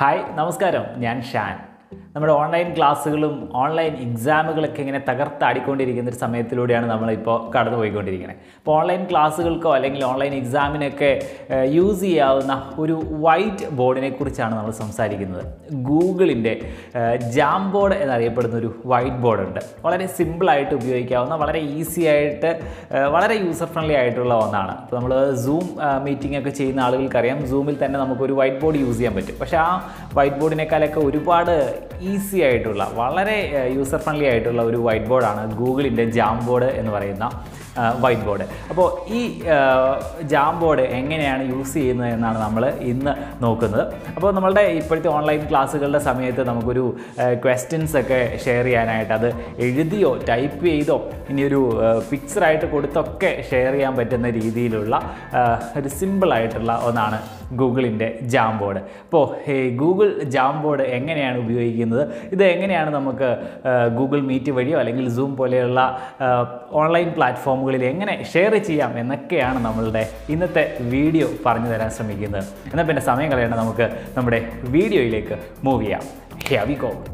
Hi നമസ്കാരം ഞാൻ ഷാൻ നമ്മുടെ ഓൺലൈൻ ക്ലാസ്സുകളും ഓൺലൈൻ എക്സാമുകളൊക്കെ ഇങ്ങനെ തകർത്താടിക്കൊണ്ടിരിക്കുന്ന ഒരു സമയത്തിലൂടെയാണ് നമ്മളിപ്പോൾ കടന്നു പോയിക്കൊണ്ടിരിക്കുന്നത് അപ്പോൾ ഓൺലൈൻ ക്ലാസ്സുകൾക്കോ അല്ലെങ്കിൽ ഓൺലൈൻ എക്സാമിനൊക്കെ യൂസ് ചെയ്യാവുന്ന ഒരു വൈറ്റ് ബോർഡിനെ കുറിച്ചാണ് നമ്മൾ സംസാരിക്കുന്നത് ഗൂഗിളിൻ്റെ ജാം ബോർഡ് എന്നറിയപ്പെടുന്ന ഒരു വൈറ്റ് ബോർഡ് ഉണ്ട് വളരെ സിമ്പിളായിട്ട് ഉപയോഗിക്കാവുന്ന വളരെ ഈസി ആയിട്ട് ഏഹ്, വളരെ യൂസർ ഫ്രണ്ട്ലി ആയിട്ടുള്ള ഒന്നാണ് അപ്പോൾ നമ്മൾ സൂം മീറ്റിംഗ് ഒക്കെ ചെയ്യുന്ന ആളുകൾക്കറിയാം സൂമിൽ തന്നെ നമുക്കൊരു വൈറ്റ് ബോർഡ് യൂസ് ചെയ്യാൻ പറ്റും പക്ഷേ ആ വൈറ്റ് ബോർഡിനേക്കാളൊക്കെ ഒരുപാട് ഈസി ആയിട്ടുള്ള വളരെ യൂസർ ഫ്രണ്ട്ലി ആയിട്ടുള്ള ഒരു വൈറ്റ് ബോർഡാണ് ഗൂഗിളിൻ്റെ ജാം ബോർഡ് എന്ന് പറയുന്ന വൈറ്റ് ബോർഡ് അപ്പോൾ ഈ ജാം ബോർഡ് എങ്ങനെയാണ് യൂസ് ചെയ്യുന്നത് എന്നാണ് നമ്മൾ ഇന്ന് നോക്കുന്നത് അപ്പോൾ നമ്മളുടെ ഇപ്പോഴത്തെ ഓൺലൈൻ ക്ലാസ്സുകളുടെ സമയത്ത് നമുക്കൊരു ക്വസ്റ്റ്യൻസ് ഒക്കെ ഷെയർ ചെയ്യാനായിട്ട് അത് എഴുതിയോ ടൈപ്പ് ചെയ്തോ ഇനിയൊരു പിക്ചറായിട്ട് കൊടുത്തൊക്കെ ഷെയർ ചെയ്യാൻ പറ്റുന്ന രീതിയിലുള്ള ആ, ഒരു സിമ്പിളായിട്ടുള്ള ഒന്നാണ് ഗൂഗിളിൻ്റെ ജാം ബോർഡ് അപ്പോൾ ഈ ഗൂഗിൾ ജാം ബോർഡ് എങ്ങനെയാണ് ഉപയോഗിക്കുന്നത് ഇത് എങ്ങനെയാണ് നമുക്ക് ആ, ഗൂഗിൾ മീറ്റ് വഴിയോ അല്ലെങ്കിൽ സൂം പോലെയുള്ള ആ, ഓൺലൈൻ പ്ലാറ്റ്ഫോമുകളിൽ എങ്ങനെ ഷെയർ ചെയ്യാം എന്നൊക്കെയാണ് നമ്മളുടെ ഇന്നത്തെ വീഡിയോ പറഞ്ഞു തരാൻ ശ്രമിക്കുന്നത് എന്നാൽ പിന്നെ സമയം കളയേണ്ട നമുക്ക് നമ്മുടെ വീഡിയോയിലേക്ക് മൂവ് ചെയ്യാം Here we go.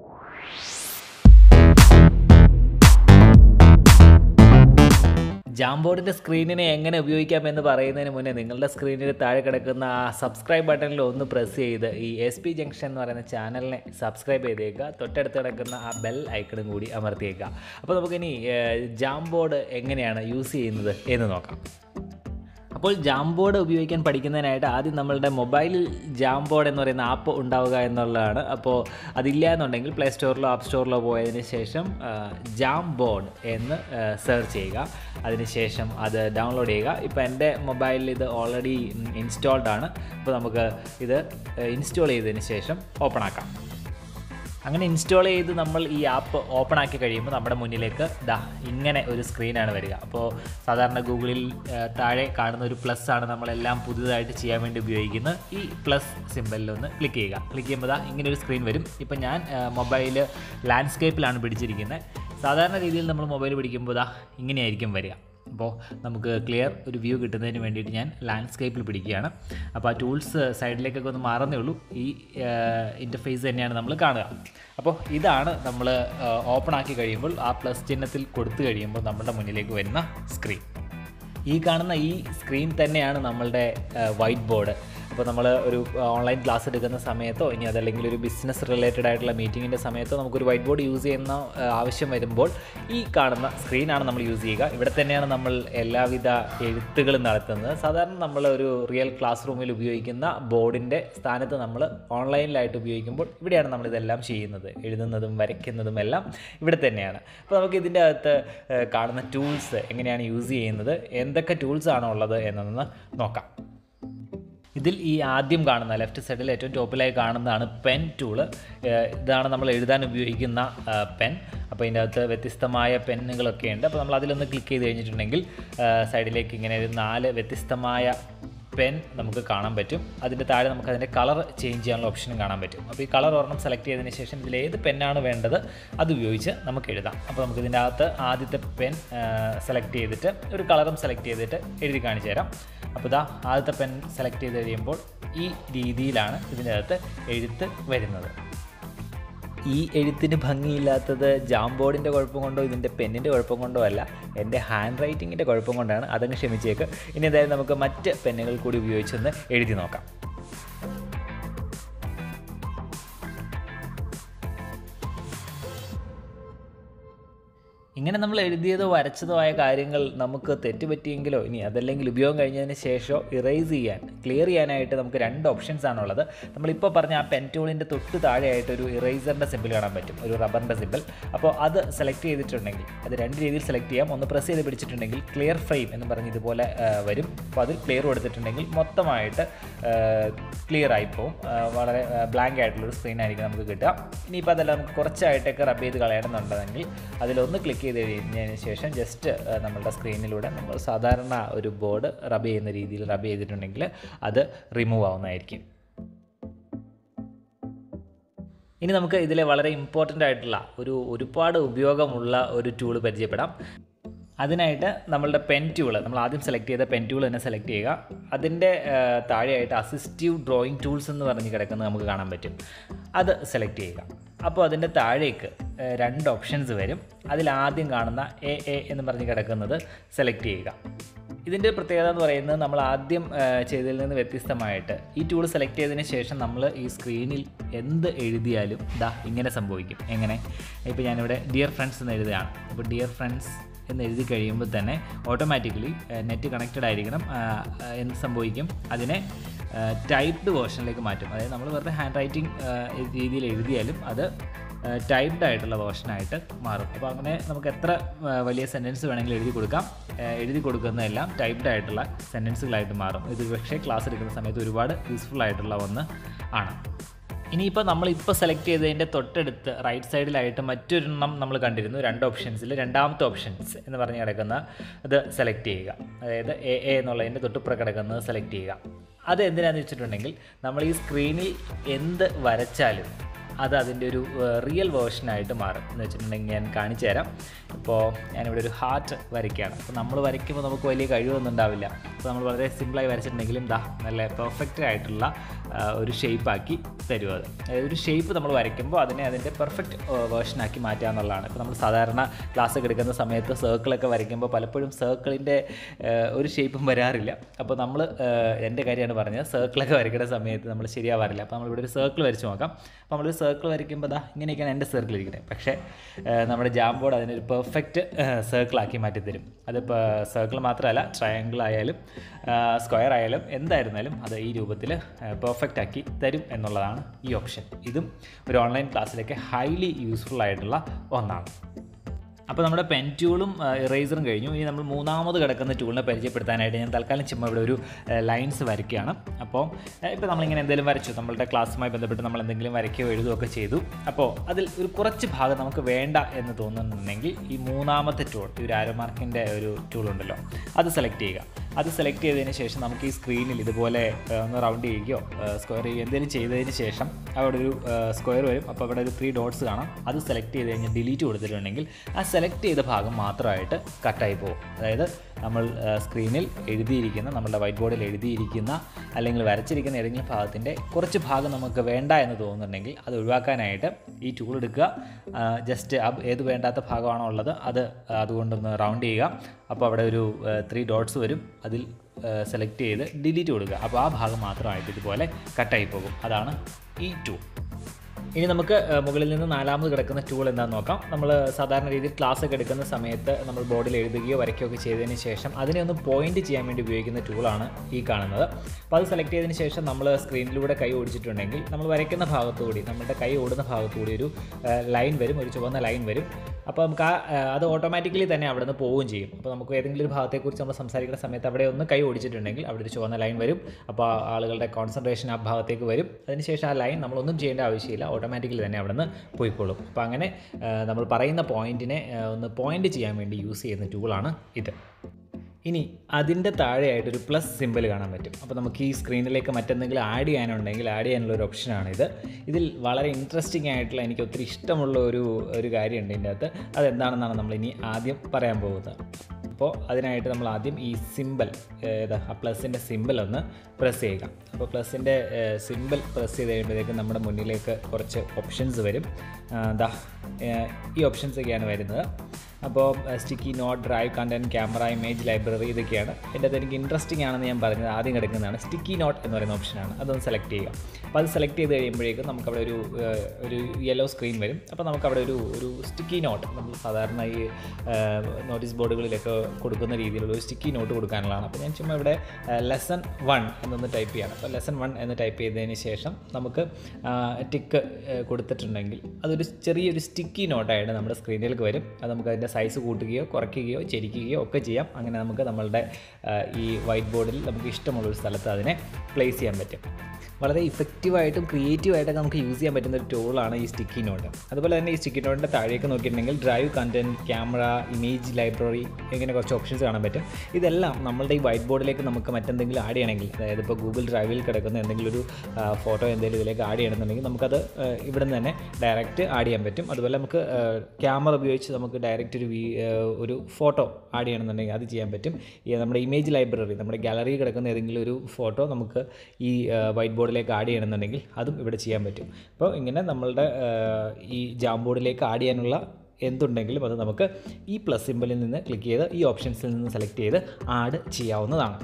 ജാംബോർഡിൻ്റെ സ്ക്രീനിനെ എങ്ങനെ ഉപയോഗിക്കാം എന്ന് പറയുന്നതിന് മുന്നേ നിങ്ങളുടെ സ്ക്രീനിൽ താഴെ കിടക്കുന്ന ആ സബ്സ്ക്രൈബ് ബട്ടണിൽ ഒന്ന് പ്രസ് ചെയ്ത് ഈ എസ് പി ജംഗ്ഷൻ എന്ന് പറയുന്ന ചാനലിനെ സബ്സ്ക്രൈബ് ചെയ്തേക്കുക തൊട്ടടുത്ത് കിടക്കുന്ന ആ ബെൽ ഐക്കണും കൂടി അമർത്തിയേക്കുക അപ്പോൾ നമുക്കിനി ജാംബോർഡ് എങ്ങനെയാണ് യൂസ് ചെയ്യുന്നത് എന്ന് നോക്കാം അപ്പോൾ ജാംബോർഡ് ഉപയോഗിക്കാൻ പഠിക്കുന്നതിനായിട്ട് ആദ്യം നമ്മളുടെ മൊബൈലിൽ ജാംബോർഡ് എന്ന് പറയുന്ന ആപ്പ് ഉണ്ടാവുക എന്നുള്ളതാണ് അപ്പോൾ അതില്ല എന്നുണ്ടെങ്കിൽ പ്ലേ സ്റ്റോറിലോ ആപ്പ് സ്റ്റോറിലോ പോയതിന് ശേഷം ജാം ബോർഡ് എന്ന് സെർച്ച് ചെയ്യുക അതിനുശേഷം അത് ഡൗൺലോഡ് ചെയ്യുക ഇപ്പോൾ എൻ്റെ മൊബൈലിൽ ഇത് ഓൾറെഡി ഇൻസ്റ്റാൾഡ് ആണ് അപ്പോൾ നമുക്ക് ഇത് ഇൻസ്റ്റാൾ ചെയ്തതിന് ശേഷം ഓപ്പൺ ആക്കാം അങ്ങനെ ഇൻസ്റ്റാൾ ചെയ്ത് നമ്മൾ ഈ ആപ്പ് ഓപ്പൺ ആക്കി കഴിയുമ്പോൾ നമ്മുടെ മുന്നിലേക്ക് ദാ ഇങ്ങനെ ഒരു സ്ക്രീനാണ് വരിക അപ്പോൾ സാധാരണ ഗൂഗിളിൽ ആ, താഴെ കാണുന്ന ഒരു പ്ലസ് ആണ് നമ്മളെല്ലാം പുതുതായിട്ട് ചെയ്യാൻ വേണ്ടി ഉപയോഗിക്കുന്നത് ഈ പ്ലസ് സിമ്പലിൽ ഒന്ന് ക്ലിക്ക് ചെയ്യുക ക്ലിക്ക് ചെയ്യുമ്പോൾ ദാ ഇങ്ങനെ ഒരു സ്ക്രീൻ വരും ഇപ്പോൾ ഞാൻ മൊബൈൽ ലാൻഡ്സ്കേപ്പിലാണ് പിടിച്ചിരിക്കുന്നത് സാധാരണ രീതിയിൽ നമ്മൾ മൊബൈൽ പിടിക്കുമ്പോൾ ദാ ഇങ്ങനെയായിരിക്കും വരിക അപ്പോൾ നമുക്ക് ക്ലിയർ ഒരു വ്യൂ കിട്ടുന്നതിന് വേണ്ടിയിട്ട് ഞാൻ ലാൻഡ്സ്കേപ്പിൽ പിടിക്കുകയാണ് അപ്പോൾ ആ ടൂൾസ് സൈഡിലേക്കൊക്കെ ഒന്ന് മാറുന്നേ ഉള്ളൂ ഈ ഇൻ്റർഫേസ് തന്നെയാണ് നമ്മൾ കാണുക അപ്പോൾ ഇതാണ് നമ്മൾ ഓപ്പൺ ആക്കി കഴിയുമ്പോൾ ആ പ്ലസ് ചിഹ്നത്തിൽ കൊടുത്തു കഴിയുമ്പോൾ നമ്മുടെ മുന്നിലേക്ക് വരുന്ന സ്ക്രീൻ ഈ കാണുന്ന ഈ സ്ക്രീൻ തന്നെയാണ് നമ്മളുടെ വൈറ്റ് ബോർഡ് അപ്പോൾ നമ്മൾ ഒരു ഓൺലൈൻ ക്ലാസ് എടുക്കുന്ന സമയത്തോ ഇനി അതല്ലെങ്കിൽ ഒരു ബിസിനസ് റിലേറ്റഡ് ആയിട്ടുള്ള മീറ്റിങ്ങിൻ്റെ സമയത്തോ നമുക്കൊരു വൈറ്റ് ബോർഡ് യൂസ് ചെയ്യുന്ന ആ, ആവശ്യം വരുമ്പോൾ ഈ കാണുന്ന സ്ക്രീനാണ് നമ്മൾ യൂസ് ചെയ്യുക ഇവിടെ തന്നെയാണ് നമ്മൾ എല്ലാവിധ എഴുത്തുകളും നടത്തുന്നത് സാധാരണ നമ്മൾ ഒരു റിയൽ ക്ലാസ് റൂമിൽ ഉപയോഗിക്കുന്ന ബോർഡിൻ്റെ സ്ഥാനത്ത് നമ്മൾ ഓൺലൈനിലായിട്ട് ഉപയോഗിക്കുമ്പോൾ ഇവിടെയാണ് നമ്മൾ ഇതെല്ലാം ചെയ്യുന്നത് എഴുതുന്നതും വരയ്ക്കുന്നതും എല്ലാം ഇവിടെ തന്നെയാണ് അപ്പോൾ നമുക്ക് ഇതിൻ്റെ അകത്ത് ഏഹ്, കാണുന്ന ടൂൾസ് എങ്ങനെയാണ് യൂസ് ചെയ്യുന്നത് എന്തൊക്കെ ടൂൾസ് ആണോ ഉള്ളത് എന്നൊന്ന് നോക്കാം ഇതിൽ ഈ ആദ്യം കാണുന്ന ലെഫ്റ്റ് സൈഡിൽ ഏറ്റവും ടോപ്പിലായി കാണുന്നതാണ് പെൻ ടൂള് ഇതാണ് നമ്മൾ എഴുതാൻ ഉപയോഗിക്കുന്ന പെൻ അപ്പോൾ ഇതിൻ്റെ അകത്ത് വ്യത്യസ്തമായ പെന്നുകളൊക്കെ ഉണ്ട് അപ്പോൾ നമ്മൾ അതിലൊന്ന് ക്ലിക്ക് ചെയ്ത് കഴിഞ്ഞിട്ടുണ്ടെങ്കിൽ ആ, സൈഡിലേക്ക് ഇങ്ങനെ ഒരു നാല് വ്യത്യസ്തമായ പെൻ നമുക്ക് കാണാൻ പറ്റും അതിൻ്റെ താഴെ നമുക്ക് അതിൻ്റെ കളർ ചേഞ്ച് ചെയ്യാനുള്ള ഓപ്ഷനും കാണാൻ പറ്റും അപ്പോൾ ഈ കളർ ഒരെണ്ണം സെലക്ട് ചെയ്തതിന് ശേഷം ഇതിൽ ഏത് പെന്നാണ് വേണ്ടത് അത് ഉപയോഗിച്ച് നമുക്ക് എഴുതാം അപ്പോൾ നമുക്ക് ഇതിൻ്റെ അകത്ത് ആദ്യത്തെ പെൻ സെലക്ട് ചെയ്തിട്ട് ഒരു കളറും സെലക്ട് ചെയ്തിട്ട് എഴുതി കാണിച്ചു തരാം അപ്പോൾ ഇതാ ആദ്യത്തെ പെൻ സെലക്ട് ചെയ്ത് കഴിയുമ്പോൾ ഈ രീതിയിലാണ് ഇതിൻ്റെ അകത്ത് എഴുത്ത് വരുന്നത് ഈ എഴുത്തിന് ഭംഗിയില്ലാത്തത് ജാംബോർഡിൻ്റെ കുഴപ്പം കൊണ്ടോ ഇതിൻ്റെ പെന്നിൻ്റെ കുഴപ്പം കൊണ്ടോ അല്ല എൻ്റെ ഹാൻഡ് റൈറ്റിങ്ങിൻ്റെ കുഴപ്പം കൊണ്ടാണ് അതങ്ങ് ക്ഷമിച്ചേക്ക് ഇനി എന്തായാലും നമുക്ക് മറ്റ് പെന്നുകൾ കൂടി ഉപയോഗിച്ചൊന്ന് എഴുതി നോക്കാം ഇങ്ങനെ നമ്മൾ എഴുതിയതോ വരച്ചതോ ആയ കാര്യങ്ങൾ നമുക്ക് തെറ്റുപറ്റിയെങ്കിലോ ഇനി അതല്ലെങ്കിൽ ഉപയോഗം കഴിഞ്ഞതിന് ശേഷം ഇറേസ് ചെയ്യാൻ ക്ലിയർ ചെയ്യാനായിട്ട് നമുക്ക് രണ്ട് ഓപ്ഷൻസ് ആണുള്ളത് നമ്മളിപ്പോൾ പറഞ്ഞ ആ പെൻ ടൂളിൻ്റെ തൊട്ട് താഴെയായിട്ട് ഒരു ഇറേസറിൻ്റെ സിമ്പിൾ കാണാൻ പറ്റും ഒരു റബ്ബറിൻ്റെ സിമ്പിൾ അപ്പോൾ അത് സെലക്ട് ചെയ്തിട്ടുണ്ടെങ്കിൽ അത് രണ്ട് രീതിയിൽ സെലക്ട് ചെയ്യാം ഒന്ന് പ്രസ് ചെയ്ത് പിടിച്ചിട്ടുണ്ടെങ്കിൽ ക്ലിയർ ഫ്രെയിം എന്ന് പറഞ്ഞ് ഇതുപോലെ ആ, വരും അപ്പോൾ അതിൽ ക്ലിയർ കൊടുത്തിട്ടുണ്ടെങ്കിൽ മൊത്തമായിട്ട് ക്ലിയർ ആയിപ്പോവും ആ, വളരെ ബ്ലാങ്ക് ആയിട്ടുള്ളൊരു സ്ക്രീൻ ആയിരിക്കും നമുക്ക് കിട്ടുക ഇനിയിപ്പോൾ അതെല്ലാം നമുക്ക് കുറച്ചായിട്ടൊക്കെ റബ്ബ് ചെയ്ത് കളയണമെന്നുണ്ടെങ്കിൽ അതിലൊന്ന് ക്ലിക്ക് ചെയ്ത് കഴിഞ്ഞതിന് ശേഷം ജസ്റ്റ് നമ്മളുടെ സ്ക്രീനിലൂടെ നമ്മൾ സാധാരണ ഒരു ബോർഡ് റബ്ബ് ചെയ്യുന്ന രീതിയിൽ റബ്ബ് ചെയ്തിട്ടുണ്ടെങ്കിൽ അത് റിമൂവ് ആവുന്നതായിരിക്കും ഇനി നമുക്ക് ഇതിലെ വളരെ ഇമ്പോർട്ടൻ്റ് ആയിട്ടുള്ള ഒരു ഒരുപാട് ഉപയോഗമുള്ള ഒരു ടൂൾ പരിചയപ്പെടാം അതിനായിട്ട് നമ്മളുടെ പെൻ ടൂൾ നമ്മൾ ആദ്യം സെലക്ട് ചെയ്ത പെൻ ടൂൾ തന്നെ സെലക്ട് ചെയ്യുക അതിൻ്റെ ആ, താഴെയായിട്ട് അസിസ്റ്റീവ് ഡ്രോയിങ് ടൂൾസ് എന്ന് പറഞ്ഞ് കിടക്കുന്നത് നമുക്ക് കാണാൻ പറ്റും അത് സെലക്ട് ചെയ്യുക അപ്പോൾ അതിൻ്റെ താഴേക്ക് ആ, രണ്ട് ഓപ്ഷൻസ് വരും അതിലാദ്യം കാണുന്ന എ എ എന്ന് പറഞ്ഞ് കിടക്കുന്നത് സെലക്ട് ചെയ്യുക ഇതിൻ്റെ പ്രത്യേകത എന്ന് പറയുന്നത് നമ്മൾ ആദ്യം ആ, ചെയ്തതിൽ നിന്ന് വ്യത്യസ്തമായിട്ട് ഈ ടൂൾ സെലക്ട് ചെയ്തതിന് ശേഷം നമ്മൾ ഈ സ്ക്രീനിൽ എന്ത് എഴുതിയാലും ദാ ഇങ്ങനെ സംഭവിക്കും എങ്ങനെ ഇപ്പോൾ ഞാനിവിടെ ഡിയർ ഫ്രണ്ട്സ് എന്ന് എഴുതുകയാണ് അപ്പോൾ ഡിയർ ഫ്രണ്ട്സ് എന്ന് എഴുതി കഴിയുമ്പോൾ തന്നെ ഓട്ടോമാറ്റിക്കലി നെറ്റ് കണക്റ്റഡ് ആയിരിക്കണം ആ, ആ, എന്ത് സംഭവിക്കും അതിനെ ടൈപ്ഡ് വേർഷനിലേക്ക് മാറ്റും അതായത് നമ്മൾ വെറുതെ ഹാൻഡ് റൈറ്റിംഗ് രീതിയിൽ എഴുതിയാലും അത് ടൈപ്ഡ് ആയിട്ടുള്ള വേർഷനായിട്ട് മാറും അപ്പോൾ അങ്ങനെ നമുക്ക് എത്ര ആ, വലിയ സെൻറ്റൻസ് വേണമെങ്കിലും എഴുതി കൊടുക്കാം ആ, എഴുതി കൊടുക്കുന്നതെല്ലാം ടൈപ്ഡ് ആയിട്ടുള്ള സെൻറ്റൻസുകളായിട്ട് മാറും ഇത് പക്ഷേ ക്ലാസ് എടുക്കുന്ന സമയത്ത് ഒരുപാട് യൂസ്ഫുൾ ആയിട്ടുള്ള ഒന്ന് ആണ് ഇനിയിപ്പോൾ നമ്മളിപ്പോൾ സെലക്ട് ചെയ്തതിൻ്റെ തൊട്ടടുത്ത് റൈറ്റ് സൈഡിലായിട്ട് മറ്റൊരെണ്ണം നമ്മൾ കണ്ടിരുന്നു രണ്ട് ഓപ്ഷൻസിൽ രണ്ടാമത്തെ ഓപ്ഷൻസ് എന്ന് പറഞ്ഞ് കിടക്കുന്ന ഇത് സെലക്ട് ചെയ്യുക അതായത് എ എ എന്നുള്ളതിൻ്റെ തൊട്ടുപ്പുറം കിടക്കുന്നത് സെലക്ട് ചെയ്യുക അത് എന്തിനാന്ന് വെച്ചിട്ടുണ്ടെങ്കിൽ നമ്മൾ ഈ സ്ക്രീനിൽ എന്ത് വരച്ചാലും അത് അതിൻ്റെ ഒരു റിയൽ വേർഷനായിട്ട് മാറും എന്ന് വെച്ചിട്ടുണ്ടെങ്കിൽ ഞാൻ കാണിച്ചു തരാം ഇപ്പോൾ ഞാനിവിടെ ഒരു ഹാർട്ട് വരയ്ക്കുകയാണ് അപ്പോൾ നമ്മൾ വരയ്ക്കുമ്പോൾ നമുക്ക് വലിയ കഴിവൊന്നും ഉണ്ടാവില്ല അപ്പോൾ നമ്മൾ വളരെ സിമ്പിളായി വരച്ചിട്ടുണ്ടെങ്കിലും ദാ നല്ല പെർഫെക്റ്റ് ആയിട്ടുള്ള ആ, ഒരു ഷേപ്പാക്കി തരും അത് അതായത് ഒരു ഷേപ്പ് നമ്മൾ വരയ്ക്കുമ്പോൾ അതിനെ അതിൻ്റെ പെർഫെക്റ്റ് വേർഷനാക്കി മാറ്റുക എന്നുള്ളതാണ് ഇപ്പോൾ നമ്മൾ സാധാരണ ക്ലാസ് ഒക്കെ എടുക്കുന്ന സമയത്ത് സർക്കിളൊക്കെ വരയ്ക്കുമ്പോൾ പലപ്പോഴും സർക്കിളിൻ്റെ ഒരു ഷേപ്പും വരാറില്ല അപ്പോൾ നമ്മൾ എൻ്റെ കാര്യമാണ് പറഞ്ഞത് സർക്കിളൊക്കെ വരയ്ക്കുന്ന സമയത്ത് നമ്മൾ ശരിയാവാറില്ല അപ്പോൾ നമ്മളിവിടെ ഒരു സർക്കിൾ വരച്ച് നോക്കാം അപ്പോൾ നമ്മളൊരു സർക്കിൾ വരയ്ക്കുമ്പോൾ ദാ ഇങ്ങനെയൊക്കെയാണ് എൻ്റെ സർക്കിൾ ഇരിക്കുന്നത് പക്ഷേ ആ, നമ്മുടെ ജാം ബോർഡ് അതിനൊരു പെർഫെക്റ്റ് സർക്കിളാക്കി മാറ്റി തരും അതിപ്പോൾ സർക്കിൾ മാത്രമല്ല ട്രയാങ്കിൾ ആയാലും സ്ക്വയർ ആയാലും എന്തായിരുന്നാലും അത് ഈ രൂപത്തിൽ പെർഫെക്റ്റ് ആക്കി തരും എന്നുള്ളതാണ് ഈ ഓപ്ഷൻ ഇതും ഒരു ഓൺലൈൻ ക്ലാസ്സിലേക്ക് ഹൈലി യൂസ്ഫുൾ ആയിട്ടുള്ള ഒന്നാണ് അപ്പോൾ നമ്മുടെ പെൻ ടൂളും ഇറേസറും കഴിഞ്ഞു ഇനി നമ്മൾ മൂന്നാമത് കിടക്കുന്ന ടൂളിനെ പരിചയപ്പെടുത്താനായിട്ട് ഞാൻ തൽക്കാലം ചുമ്മാ ഇവിടെ ഒരു ലൈൻസ് വരയ്ക്കുകയാണ് അപ്പോൾ ഇപ്പോൾ നമ്മളിങ്ങനെ എന്തെങ്കിലും വരച്ചു നമ്മളുടെ ക്ലാസ്സുമായി ബന്ധപ്പെട്ട് നമ്മൾ എന്തെങ്കിലും വരയ്ക്കുകയോ എഴുതുകയോ ഒക്കെ ചെയ്തു അപ്പോൾ അതിൽ ഒരു കുറച്ച് ഭാഗം നമുക്ക് വേണ്ട എന്ന് തോന്നുന്നുണ്ടെങ്കിൽ ഈ മൂന്നാമത്തെ ടൂൾ ഈ ഒരു ആരോ മാർക്കിൻ്റെ ഒരു ടൂൾ ഉണ്ടല്ലോ അത് സെലക്ട് ചെയ്യുക അത് സെലക്ട് ചെയ്തതിന് ശേഷം നമുക്ക് ഈ സ്ക്രീനിൽ ഇതുപോലെ ആ, ഒന്ന് റൗണ്ട് ചെയ്യുകയോ സ്ക്വയർ ചെയ്യുകയോ എന്തെങ്കിലും ചെയ്തതിന് ശേഷം അവിടെ ഒരു സ്ക്വയർ വരും അപ്പോൾ അവിടെ ഒരു ത്രീ ഡോട്ട്സ് കാണാം അത് സെലക്ട് ചെയ്ത് കഴിഞ്ഞ് ഡിലീറ്റ് കൊടുത്തിട്ടുണ്ടെങ്കിൽ ആ സെലക്ട് ചെയ്ത ഭാഗം മാത്രമായിട്ട് കട്ടായി പോകും അതായത് നമ്മൾ ആ, സ്ക്രീനിൽ എഴുതിയിരിക്കുന്ന നമ്മുടെ വൈറ്റ് ബോർഡിൽ എഴുതിയിരിക്കുന്ന അല്ലെങ്കിൽ വരച്ചിരിക്കുന്ന ഏതെങ്കിലും ഭാഗത്തിൻ്റെ കുറച്ച് ഭാഗം നമുക്ക് വേണ്ട എന്ന് തോന്നുന്നുണ്ടെങ്കിൽ അത് ഒഴിവാക്കാനായിട്ട് ഈ ടൂൾ എടുക്കുക ജസ്റ്റ് ഏത് വേണ്ടാത്ത ഭാഗമാണോ ഉള്ളത് അത് അതുകൊണ്ടൊന്ന് റൗണ്ട് ചെയ്യുക അപ്പോൾ അവിടെ ഒരു ത്രീ ഡോട്ട്സ് വരും അതിൽ സെലക്ട് ചെയ്ത് ഡിലീറ്റ് കൊടുക്കുക അപ്പോൾ ആ ഭാഗം മാത്രമായിട്ട് ഇതുപോലെ കട്ടായി പോകും അതാണ് ഈ ടൂൾ ഇനി നമുക്ക് ഏഹ്, മുകളിൽ നിന്ന് നാലാമത് കിടക്കുന്ന ടൂൾ എന്താണെന്ന് നോക്കാം നമ്മൾ സാധാരണ രീതിയിൽ ക്ലാസ് ഒക്കെ എടുക്കുന്ന സമയത്ത് നമ്മൾ ബോർഡിൽ എഴുതുകയോ വരയ്ക്കുകയോ ഒക്കെ ചെയ്തതിന് ശേഷം അതിനെ ഒന്ന് പോയിന്റ് ചെയ്യാൻ വേണ്ടി ഉപയോഗിക്കുന്ന ടൂളാണ് ഈ കാണുന്നത് അപ്പോൾ അത് സെലക്ട് ചെയ്തതിന് ശേഷം നമ്മൾ സ്ക്രീനിലൂടെ കൈ ഓടിച്ചിട്ടുണ്ടെങ്കിൽ നമ്മൾ വരയ്ക്കുന്ന ഭാഗത്തുകൂടി നമ്മുടെ കൈ ഓടുന്ന ഭാഗത്തുകൂടി ഒരു ലൈൻ വരും ഒരു ചുവന്ന ലൈൻ വരും അപ്പോൾ നമുക്ക് ആ ഏഹ്, അത് ഓട്ടോമാറ്റിക്കലി തന്നെ അവിടെ നിന്ന് പോവുകയും ചെയ്യും അപ്പോൾ നമുക്ക് ഏതെങ്കിലും ഒരു ഭാഗത്തെക്കുറിച്ച് നമ്മൾ സംസാരിക്കുന്ന സമയത്ത് അവിടെ ഒന്ന് കൈ ഓടിച്ചിട്ടുണ്ടെങ്കിൽ അവിടെ ഒരു ചുവന്ന ലൈൻ വരും അപ്പോൾ ആ ആളുകളുടെ കോൺസെൻട്രേഷൻ ആ ഭാഗത്തേക്ക് വരും അതിനുശേഷം ആ ലൈൻ നമ്മളൊന്നും ചെയ്യേണ്ട ആവശ്യമില്ല ഓട്ടോമാറ്റിക്കലി തന്നെ അവിടെ നിന്ന് പോയിക്കോളും അപ്പോൾ അങ്ങനെ ആ, നമ്മൾ പറയുന്ന പോയിന്റിനെ ആ, ഒന്ന് പോയിന്റ് ചെയ്യാൻ വേണ്ടി യൂസ് ചെയ്യുന്ന ടൂളാണ് ഇത് ഇനി അതിൻ്റെ താഴെയായിട്ടൊരു പ്ലസ് സിമ്പിൾ കാണാൻ പറ്റും അപ്പോൾ നമുക്ക് ഈ സ്ക്രീനിലേക്ക് മറ്റെന്തെങ്കിലും ആഡ് ചെയ്യാനുണ്ടെങ്കിൽ ആഡ് ചെയ്യാനുള്ള ഒരു ഓപ്ഷനാണിത് ഇതിൽ വളരെ ഇൻട്രസ്റ്റിംഗ് ആയിട്ടുള്ള എനിക്ക് ഒത്തിരി ഇഷ്ടമുള്ള ഒരു ഒരു കാര്യമുണ്ട് ഇതിൻ്റെ അകത്ത് അതെന്താണെന്നാണ് നമ്മൾ ഇനി ആദ്യം പറയാൻ പോകുന്നത് അപ്പോൾ അതിനായിട്ട് നമ്മൾ ആദ്യം ഈ സിമ്പിൾ ഏതാ ആ പ്ലസിൻ്റെ സിമ്പിൾ ഒന്ന് പ്രസ് ചെയ്യുക അപ്പോൾ പ്ലസിൻ്റെ സിമ്പിൾ പ്രസ് ചെയ്ത് കഴിയുമ്പോഴത്തേക്കും നമ്മുടെ മുന്നിലേക്ക് കുറച്ച് ഓപ്ഷൻസ് വരും ആ, ദാ ഏഹ്, ഈ ഓപ്ഷൻസ് ഒക്കെയാണ് വരുന്നത് അപ്പോൾ sticky note drive content camera image library ഇതൊക്കെയാണ് എൻ്റെ അത് എനിക്ക് ഇൻട്രസ്റ്റിംഗ് ആണെന്ന് ഞാൻ പറഞ്ഞത് ആദ്യം കിടക്കുന്നതാണ് സ്റ്റിക്കി നോട്ട് എന്ന് പറയുന്ന ഓപ്ഷനാണ് അതൊന്ന് സെലക്ട് ചെയ്യുക അപ്പോൾ അത് സെലക്ട് ചെയ്ത് കഴിയുമ്പോഴേക്കും നമുക്കവിടെ ഒരു ഏഹ്, ഒരു യെല്ലോ സ്ക്രീൻ വരും അപ്പോൾ നമുക്കവിടെ ഒരു ഒരു സ്റ്റിക്കി നോട്ട് നമ്മൾ സാധാരണ ഈ നോട്ടീസ് ബോർഡുകളിലൊക്കെ കൊടുക്കുന്ന രീതിയിലുള്ള ഒരു സ്റ്റിക്കി നോട്ട് കൊടുക്കാനുള്ളതാണ് അപ്പോൾ ഞാൻ ചുമ്മാ ഇവിടെ ലെസൺ വൺ എന്നൊന്ന് ടൈപ്പ് ചെയ്യണം അപ്പോൾ ലെസൺ വൺ എന്ന് ടൈപ്പ് ചെയ്തതിന് ശേഷം നമുക്ക് ടിക്ക് കൊടുത്തിട്ടുണ്ടെങ്കിൽ അതൊരു ചെറിയൊരു സ്റ്റിക്കി നോട്ടായിട്ട് നമ്മുടെ സ്ക്രീനിലേക്ക് വരും അത് നമുക്ക് അതിൻ്റെ സൈസ് കൂട്ടുകയോ കുറയ്ക്കുകയോ ചെരിക്കുകയോ ഒക്കെ ചെയ്യാം അങ്ങനെ നമുക്ക് നമ്മളുടെ ആ, ഈ വൈറ്റ് ബോർഡിൽ നമുക്ക് ഇഷ്ടമുള്ളൊരു സ്ഥലത്ത് അതിനെ പ്ലേസ് ചെയ്യാൻ പറ്റും വളരെ ഇഫക്റ്റീവായിട്ടും ക്രിയേറ്റീവായിട്ടൊക്കെ നമുക്ക് യൂസ് ചെയ്യാൻ പറ്റുന്ന ഒരു ടൂളാണ് ഈ സ്റ്റിക്കി നോട്ട് അതുപോലെ തന്നെ ഈ സ്റ്റിക്കി നോട്ടിൻ്റെ താഴേക്ക് നോക്കിയിട്ടുണ്ടെങ്കിൽ drive content camera image library ഇങ്ങനെ കുറച്ച് ഓപ്ഷൻസ് കാണാൻ പറ്റും ഇതെല്ലാം നമ്മളുടെ ഈ വൈറ്റ് ബോർഡിലേക്ക് നമുക്ക് മറ്റെന്തെങ്കിലും ആഡ് ചെയ്യണമെങ്കിൽ അതായത് ഇപ്പോൾ ഗൂഗിൾ ഡ്രൈവിൽ കിടക്കുന്ന എന്തെങ്കിലും ഒരു ഫോട്ടോ എന്തെങ്കിലും ഇതിലേക്ക് ആഡ് ചെയ്യണമെന്നുണ്ടെങ്കിൽ നമുക്കത് ആ, ഇവിടെ നിന്ന് തന്നെ ഡയറക്റ്റ് ആഡ് ചെയ്യാൻ പറ്റും അതുപോലെ നമുക്ക് ക്യാമറ ഉപയോഗിച്ച് നമുക്ക് ഡയറക്റ്റ് ഒരു ഒരു വീ ഏഹ് ഒരു ഫോട്ടോ ആഡ് ചെയ്യണമെന്നുണ്ടെങ്കിൽ അത് ചെയ്യാൻ പറ്റും ഈ നമ്മുടെ ഇമേജ് ലൈബ്രറി നമ്മുടെ ഗാലറിയിൽ കിടക്കുന്ന ഏതെങ്കിലും ഒരു ഫോട്ടോ നമുക്ക് ഈ വൈറ്റ് ബോർഡിലേക്ക് ആഡ് ചെയ്യണമെന്നുണ്ടെങ്കിൽ അതും ഇവിടെ ചെയ്യാൻ പറ്റും അപ്പോൾ ഇങ്ങനെ നമ്മളുടെ ഏഹ് ഈ ജാം ബോർഡിലേക്ക് ആഡ് ചെയ്യാനുള്ള എന്തുണ്ടെങ്കിലും അത് നമുക്ക് ഈ പ്ലസ് സിമ്പിളിൽ നിന്ന് ക്ലിക്ക് ചെയ്ത് ഈ ഓപ്ഷൻസിൽ നിന്ന് സെലക്ട് ചെയ്ത് ആഡ് ചെയ്യാവുന്നതാണ്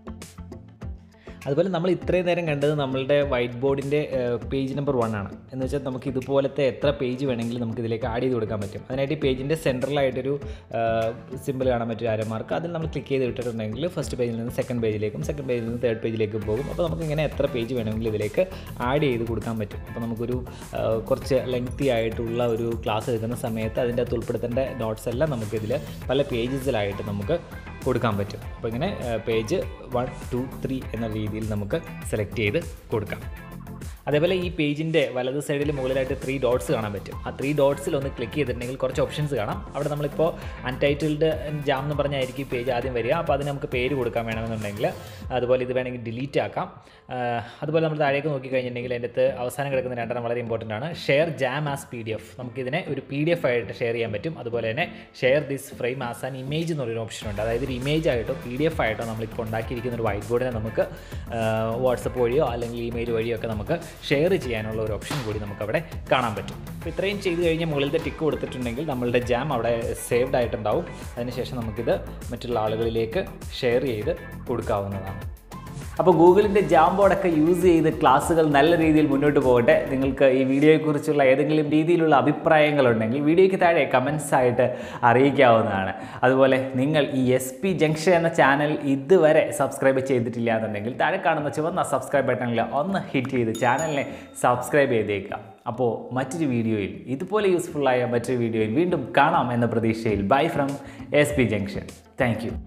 അതുപോലെ നമ്മൾ ഇത്രയും നേരം കണ്ടത് നമ്മളുടെ വൈറ്റ് ബോർഡിൻ്റെ പേജ് നമ്പർ വൺ ആണ് എന്ന് വെച്ചാൽ നമുക്ക് ഇതുപോലത്തെ എത്ര പേജ് വേണമെങ്കിലും നമുക്ക് ഇതിലേക്ക് ആഡ് ചെയ്ത് കൊടുക്കാൻ പറ്റും അതിനായിട്ട് ഈ പേജിൻ്റെ സെൻട്രലായിട്ടൊരു സിമ്പിൾ കാണാൻ പറ്റും ആരമാർക്ക് അതിൽ നമ്മൾ ക്ലിക്ക് ചെയ്ത് വിട്ടിട്ടുണ്ടെങ്കിൽ ഫസ്റ്റ് പേജിൽ നിന്ന് സെക്കൻഡ് പേജിലേക്കും സെക്കൻഡ് പേജിൽ നിന്ന് തേർഡ് പേജിലേക്കും പോകും അപ്പോൾ നമുക്ക് ഇങ്ങനെ എത്ര പേജ് വേണമെങ്കിലും ഇതിലേക്ക് ആഡ് ചെയ്ത് കൊടുക്കാൻ പറ്റും അപ്പോൾ നമുക്കൊരു ആ, കുറച്ച് ലെങ്തി ആയിട്ടുള്ള ഒരു ക്ലാസ് എടുക്കുന്ന സമയത്ത് അതിൻ്റെ അകത്ത് ഉൾപ്പെടുത്തേണ്ട നോട്ട്സ് എല്ലാം നമുക്കിതിൽ പല പേജസിലായിട്ട് നമുക്ക് കൊടുക്കാൻ പറ്റും അപ്പോൾ ഇങ്ങനെ പേജ് വൺ ടു ത്രീ എന്ന രീതിയിൽ നമുക്ക് സെലക്ട് ചെയ്ത് കൊടുക്കാം അതേപോലെ ഈ പേജിൻ്റെ വലത് സൈഡിൽ മുകളിലായിട്ട് ത്രീ ഡോട്ട്സ് കാണാൻ പറ്റും ആ ത്രീ ഡോട്ട്സിൽ ഒന്ന് ക്ലിക്ക് ചെയ്തിട്ടുണ്ടെങ്കിൽ കുറച്ച് ഓപ്ഷൻസ് കാണാം അവിടെ നമ്മളിപ്പോൾ അൺടൈറ്റിൽഡ് ജാം എന്ന് പറഞ്ഞായിരിക്കും ഈ പേജ് ആദ്യം വരിക അപ്പോൾ അതിന് നമുക്ക് പേര് കൊടുക്കാൻ വേണമെന്നുണ്ടെങ്കിൽ അതുപോലെ ഇത് വേണമെങ്കിൽ ഡിലീറ്റ് ആക്കാം ആ, അതുപോലെ നമ്മൾ താഴേക്ക് നോക്കി കഴിഞ്ഞിട്ടുണ്ടെങ്കിൽ അതിൻ്റെ അകത്ത് അവസാനം കിടക്കുന്ന രണ്ടെണ്ണം വളരെ ഇമ്പോർട്ടൻ്റ് ആണ് share jam as P D F നമുക്കിതിനെ ഒരു പി ഡി എഫ് ആയിട്ട് ഷെയർ ചെയ്യാൻ പറ്റും അതുപോലെ തന്നെ share this frame as an image എന്നൊരു ഓപ്ഷൻ ഉണ്ട് അതായത് ഒരു ഇമേജ് ആയിട്ടോ പി ഡി എഫ് ആയിട്ടോ നമ്മളിപ്പോൾ ഉണ്ടാക്കിയിരിക്കുന്ന ഒരു വൈറ്റ് ബോർഡിനെ നമുക്ക് വാട്സപ്പ് വഴിയോ അല്ലെങ്കിൽ ഇമെയിൽ വഴിയോ ഒക്കെ നമുക്ക് ഷെയർ ചെയ്യാനുള്ള ഒരു ഓപ്ഷൻ കൂടി നമുക്കവിടെ കാണാൻ പറ്റും അപ്പോൾ ഇത്രയും ചെയ്ത് കഴിഞ്ഞ് മുകളിലത്തെ ടിക്ക് കൊടുത്തിട്ടുണ്ടെങ്കിൽ നമ്മളുടെ ജാം അവിടെ സേവ്ഡ് ആയിട്ടുണ്ടാവും അതിനുശേഷം നമുക്കിത് മറ്റുള്ള ആളുകളിലേക്ക് ഷെയർ ചെയ്ത് കൊടുക്കാവുന്നതാണ് അപ്പോൾ ഗൂഗിളിൻ്റെ ജാം ബോർഡൊക്കെ യൂസ് ചെയ്ത് ക്ലാസ്സുകൾ നല്ല രീതിയിൽ മുന്നോട്ട് പോകട്ടെ നിങ്ങൾക്ക് ഈ വീഡിയോയെക്കുറിച്ചുള്ള ഏതെങ്കിലും രീതിയിലുള്ള അഭിപ്രായങ്ങളുണ്ടെങ്കിൽ വീഡിയോയ്ക്ക് താഴെ കമൻസ് ആയിട്ട് അറിയിക്കാവുന്നതാണ് അതുപോലെ നിങ്ങൾ ഈ എസ് പി ജംഗ്ഷൻ എന്ന ചാനൽ ഇതുവരെ സബ്സ്ക്രൈബ് ചെയ്തിട്ടില്ല എന്നുണ്ടെങ്കിൽ താഴെ കാണുന്ന ചുവന്ന സബ്സ്ക്രൈബ് ബട്ടണിൽ ഒന്ന് ഹിറ്റ് ചെയ്ത് ചാനലിനെ സബ്സ്ക്രൈബ് ചെയ്തേക്കാം അപ്പോൾ മറ്റൊരു വീഡിയോയിൽ ഇതുപോലെ യൂസ്ഫുള്ളായ മറ്റൊരു വീഡിയോയിൽ വീണ്ടും കാണാം എന്ന പ്രതീക്ഷയിൽ bye from S P junction thank